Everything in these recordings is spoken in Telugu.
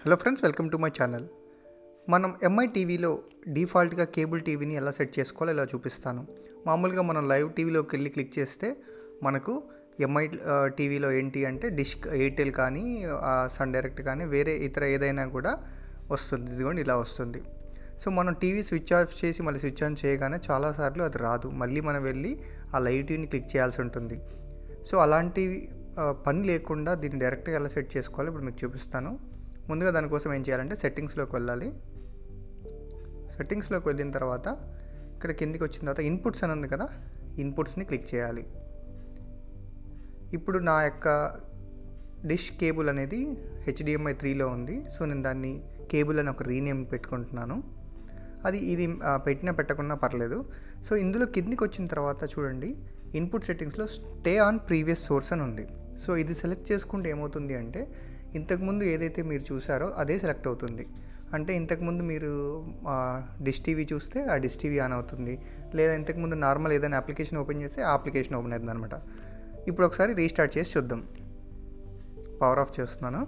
hello friends welcome to my channel మనం ఎంఐ టీవీలో డిఫాల్ట్గా కేబుల్ టీవీని ఎలా సెట్ చేసుకోవాలో ఇలా చూపిస్తాను మామూలుగా మనం లైవ్ టీవీలోకి వెళ్ళి క్లిక్ చేస్తే మనకు ఎంఐ టీవీలో ఏంటి అంటే డిష్ ఎయిర్టెల్ కానీ సన్ డైరెక్ట్ కానీ వేరే ఇతర ఏదైనా కూడా వస్తుంది ఇదిగోండి ఇలా వస్తుంది సో మనం టీవీ స్విచ్ ఆఫ్ చేసి మళ్ళీ స్విచ్ ఆన్ చేయగానే చాలాసార్లు అది రాదు మళ్ళీ మనం వెళ్ళి ఆ లైవ్ టీవీని క్లిక్ చేయాల్సి ఉంటుంది సో అలాంటి ఆ, పని లేకుండా దీన్ని డైరెక్ట్గా ఎలా సెట్ చేసుకోవాలి ఇప్పుడు మీకు చూపిస్తాను ముందుగా దానికోసం ఏం చేయాలంటే సెట్టింగ్స్లోకి వెళ్ళాలి సెట్టింగ్స్లోకి వెళ్ళిన తర్వాత ఇక్కడ కిందికి వచ్చిన తర్వాత ఇన్పుట్స్ అని ఉంది కదా ఇన్పుట్స్ని క్లిక్ చేయాలి ఇప్పుడు నా యొక్క డిష్ కేబుల్ అనేది హెచ్డిఎంఐ త్రీలో ఉంది సో నేను దాన్ని కేబుల్ అని ఒక రీనేమ్ పెట్టుకుంటున్నాను అది ఇది ఆ, పెట్టినా పెట్టకున్నా పర్లేదు సో ఇందులో కిందికి వచ్చిన తర్వాత చూడండి ఇన్పుట్ సెట్టింగ్స్లో స్టే ఆన్ ప్రీవియస్ సోర్స్ అని ఉంది సో ఇది సెలెక్ట్ చేసుకుంటే ఏమవుతుంది అంటే ఇంతకుముందు ఏదైతే మీరు చూసారో అదే సెలెక్ట్ అవుతుంది అంటే ఇంతకుముందు మీరు ఆ, డిష్ టీవీ చూస్తే ఆ డిష్ టీవీ ఆన్ అవుతుంది లేదా ఇంతకుముందు నార్మల్ ఏదైనా అప్లికేషన్ ఓపెన్ చేస్తే ఆ అప్లికేషన్ ఓపెన్ అవుతుంది అనమాట ఇప్పుడు ఒకసారి రీస్టార్ట్ చేసి చూద్దాం పవర్ ఆఫ్ చేస్తున్నాను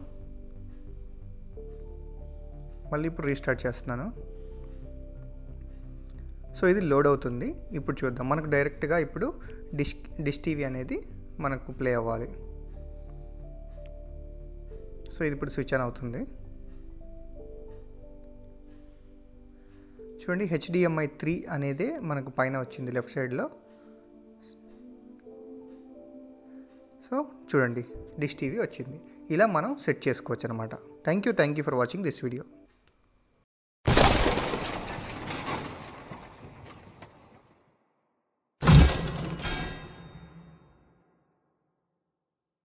మళ్ళీ ఇప్పుడు రీస్టార్ట్ చేస్తున్నాను సో ఇది లోడ్ అవుతుంది ఇప్పుడు చూద్దాం మనకు డైరెక్ట్గా ఇప్పుడు డిష్ డిష్ టీవీ అనేది మనకు ప్లే అవ్వాలి సో ఇది ఇప్పుడు స్విచ్ ఆన్ అవుతుంది చూడండి హెచ్డిఎంఐ త్రీ అనేదే మనకు పైన వచ్చింది లెఫ్ట్ సైడ్లో సో చూడండి డిష్ టీవీ వచ్చింది ఇలా మనం సెట్ చేసుకోవచ్చు అనమాట thank you thank you for watching this video